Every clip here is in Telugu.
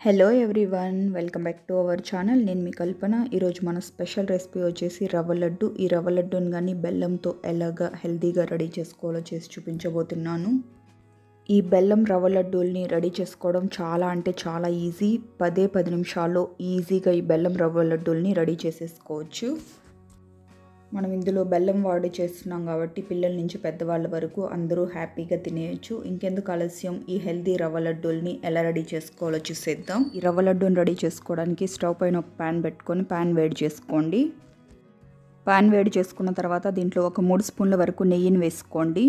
hello everyone welcome back to our channel నేను మీ కల్పన ఈరోజు మన స్పెషల్ రెసిపీ వచ్చేసి రవ్వ లడ్డు ఈ రవ్వ లడ్డూని కానీ బెల్లంతో ఎలాగా హెల్తీగా రెడీ చేసుకోవాలో చేసి చూపించబోతున్నాను ఈ బెల్లం రవ్వ లడ్డూల్ని రెడీ చేసుకోవడం చాలా అంటే చాలా ఈజీ పదే పది నిమిషాల్లో ఈజీగా ఈ బెల్లం రవ్వ లడ్డూల్ని రెడీ చేసేసుకోవచ్చు మనం ఇందులో బెల్లం వాడి చేస్తున్నాం కాబట్టి పిల్లల నుంచి పెద్దవాళ్ళ వరకు అందరూ హ్యాపీగా తినేయచ్చు ఇంకెందుకు ఆలస్యం ఈ హెల్దీ రవ్వ లడ్డూల్ని ఎలా రెడీ చేసుకోవాలో చూసేద్దాం ఈ రవ్వ లడ్డూని రెడీ చేసుకోవడానికి స్టవ్ పైన ఒక ప్యాన్ పెట్టుకొని ప్యాన్ వేడి చేసుకోండి ప్యాన్ వేడి చేసుకున్న తర్వాత దీంట్లో ఒక మూడు స్పూన్ల వరకు నెయ్యిని వేసుకోండి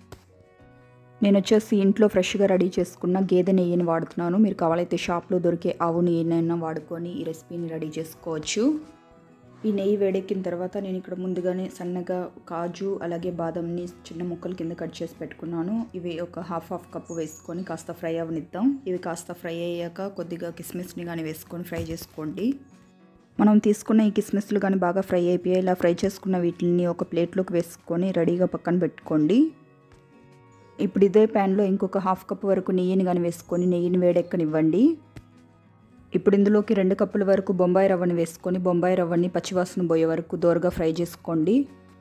నేను వచ్చేసి ఇంట్లో ఫ్రెష్గా రెడీ చేసుకున్న గేదె నెయ్యిని వాడుతున్నాను మీరు కావాలైతే షాప్లో దొరికే ఆవు నెయ్యినైనా వాడుకొని ఈ రెసిపీని రెడీ చేసుకోవచ్చు ఈ నెయ్యి వేడెక్కిన తర్వాత నేను ఇక్కడ ముందుగానే సన్నగా కాజు అలాగే బాదంని చిన్న ముక్కల కింద కట్ చేసి పెట్టుకున్నాను ఇవి ఒక హాఫ్ హాఫ్ కప్పు వేసుకొని కాస్త ఫ్రై అవనిద్దాం ఇవి కాస్త ఫ్రై అయ్యాక కొద్దిగా కిస్మిస్ని కానీ వేసుకొని ఫ్రై చేసుకోండి మనం తీసుకున్న ఈ కిస్మిస్లు కానీ బాగా ఫ్రై అయిపోయాయి ఇలా ఫ్రై చేసుకున్న వీటిని ఒక ప్లేట్లోకి వేసుకొని రెడీగా పక్కన పెట్టుకోండి ఇప్పుడు ఇదే ప్యాన్లో ఇంకొక హాఫ్ కప్ వరకు నెయ్యిని కానీ వేసుకొని నెయ్యిని వేడెక్కనివ్వండి ఇప్పుడు ఇందులోకి రెండు కప్పుల వరకు బొంబాయి రవ్వని వేసుకొని బొంబాయి రవ్వని పచ్చివాసన పోయే వరకు దోరగా ఫ్రై చేసుకోండి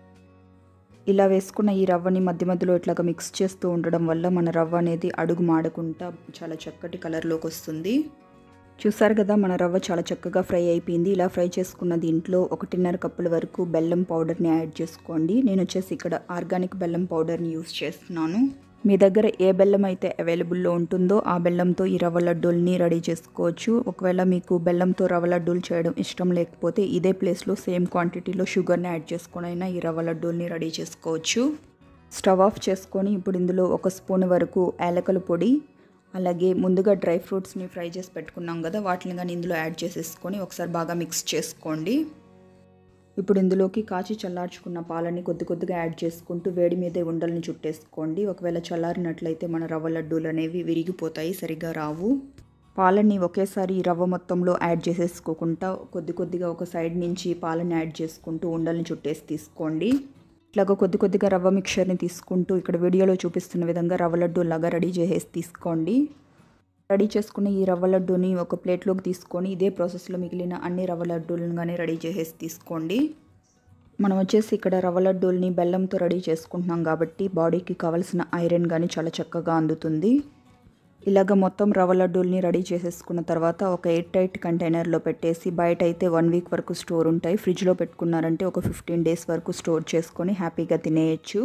ఇలా వేసుకున్న ఈ రవ్వని మధ్య మధ్యలో ఇట్లాగా మిక్స్ చేస్తూ ఉండడం వల్ల మన రవ్వ అనేది అడుగు మాడకుండా చాలా చక్కటి కలర్లోకి వస్తుంది చూసారు కదా మన రవ్వ చాలా చక్కగా ఫ్రై అయిపోయింది ఇలా ఫ్రై చేసుకున్న దీంట్లో ఒకటిన్నర కప్పుల వరకు బెల్లం పౌడర్ని యాడ్ చేసుకోండి నేను వచ్చేసి ఇక్కడ ఆర్గానిక్ బెల్లం పౌడర్ని యూస్ చేస్తున్నాను మీ దగ్గర ఏ బెల్లం అయితే అవైలబుల్లో ఉంటుందో ఆ బెల్లంతో ఈ రవ్వ లడ్డూల్ని రెడీ చేసుకోవచ్చు ఒకవేళ మీకు బెల్లంతో రవ్వ లడ్డూలు చేయడం ఇష్టం లేకపోతే ఇదే ప్లేస్లో సేమ్ క్వాంటిటీలో షుగర్ని యాడ్ చేసుకొని అయినా ఈ రవ్వ లడ్డూల్ని రెడీ చేసుకోవచ్చు స్టవ్ ఆఫ్ చేసుకొని ఇప్పుడు ఇందులో ఒక స్పూన్ వరకు యాలకల పొడి అలాగే ముందుగా డ్రై ఫ్రూట్స్ని ఫ్రై చేసి పెట్టుకున్నాం కదా వాటిని కానీ ఇందులో యాడ్ చేసేసుకొని ఒకసారి బాగా మిక్స్ చేసుకోండి ఇప్పుడు ఇందులోకి కాచి చల్లార్చుకున్న పాలని కొద్ది కొద్దిగా యాడ్ చేసుకుంటూ వేడి మీదే ఉండల్ని చుట్టేసుకోండి ఒకవేళ చల్లారినట్లయితే మన రవ్వ లడ్డూలు అనేవి విరిగిపోతాయి సరిగా రావు పాలని ఒకేసారి రవ్వ మొత్తంలో యాడ్ చేసేసుకోకుండా కొద్ది కొద్దిగా ఒక సైడ్ నుంచి పాలని యాడ్ చేసుకుంటూ ఉండల్ని చుట్టేసి తీసుకోండి ఇట్లాగ కొద్ది కొద్దిగా రవ్వ మిక్చర్ని తీసుకుంటూ ఇక్కడ వీడియోలో చూపిస్తున్న విధంగా రవ్వ లడ్డూ లాగా రెడీ చేసేసి తీసుకోండి రెడీ చేసుకున్న ఈ రవ్వ లడ్డూని ఒక ప్లేట్లోకి తీసుకొని ఇదే ప్రాసెస్లో మిగిలిన అన్ని రవ్వ లడ్డూలను కానీ రెడీ చేసేసి తీసుకోండి మనం వచ్చేసి ఇక్కడ రవ్వ లడ్డూల్ని బెల్లంతో రెడీ చేసుకుంటున్నాం కాబట్టి బాడీకి కావలసిన ఐరన్ కానీ చాలా చక్కగా అందుతుంది ఇలాగ మొత్తం రవ్వ లడ్డూల్ని రెడీ చేసేసుకున్న తర్వాత ఒక ఎయిర్ టైట్ కంటైనర్లో పెట్టేసి బయట అయితే వన్ వీక్ వరకు స్టోర్ ఉంటాయి ఫ్రిడ్జ్లో పెట్టుకున్నారంటే ఒక ఫిఫ్టీన్ డేస్ వరకు స్టోర్ చేసుకొని హ్యాపీగా తినేయచ్చు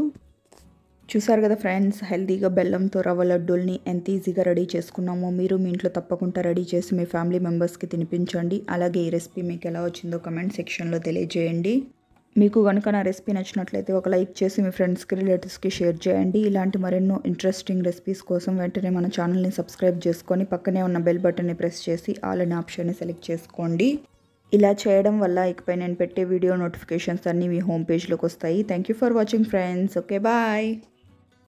చూసారు కదా ఫ్రెండ్స్ హెల్తీగా బెల్లంతో రవ్వ లడ్డూల్ని ఎంత ఈజీగా రెడీ చేసుకున్నామో మీరు మీ ఇంట్లో తప్పకుండా రెడీ చేసి మీ ఫ్యామిలీ మెంబర్స్కి తినిపించండి అలాగే ఈ రెసిపీ మీకు ఎలా వచ్చిందో కమెంట్ సెక్షన్లో తెలియజేయండి మీకు కనుక నా రెసిపీ నచ్చినట్లయితే ఒక లైక్ చేసి మీ ఫ్రెండ్స్కి రిలేటివ్స్కి షేర్ చేయండి ఇలాంటి మరెన్నో ఇంట్రెస్టింగ్ రెసిపీస్ కోసం వెంటనే మన ఛానల్ని సబ్స్క్రైబ్ చేసుకొని పక్కనే ఉన్న బెల్ బటన్ని ప్రెస్ చేసి ఆల్ అనే ఆప్షన్ని సెలెక్ట్ చేసుకోండి ఇలా చేయడం వల్ల ఇకపై నేను పెట్టే వీడియో నోటిఫికేషన్స్ అన్నీ మీ హోమ్ పేజ్లోకి వస్తాయి thank you for watching friends okay bye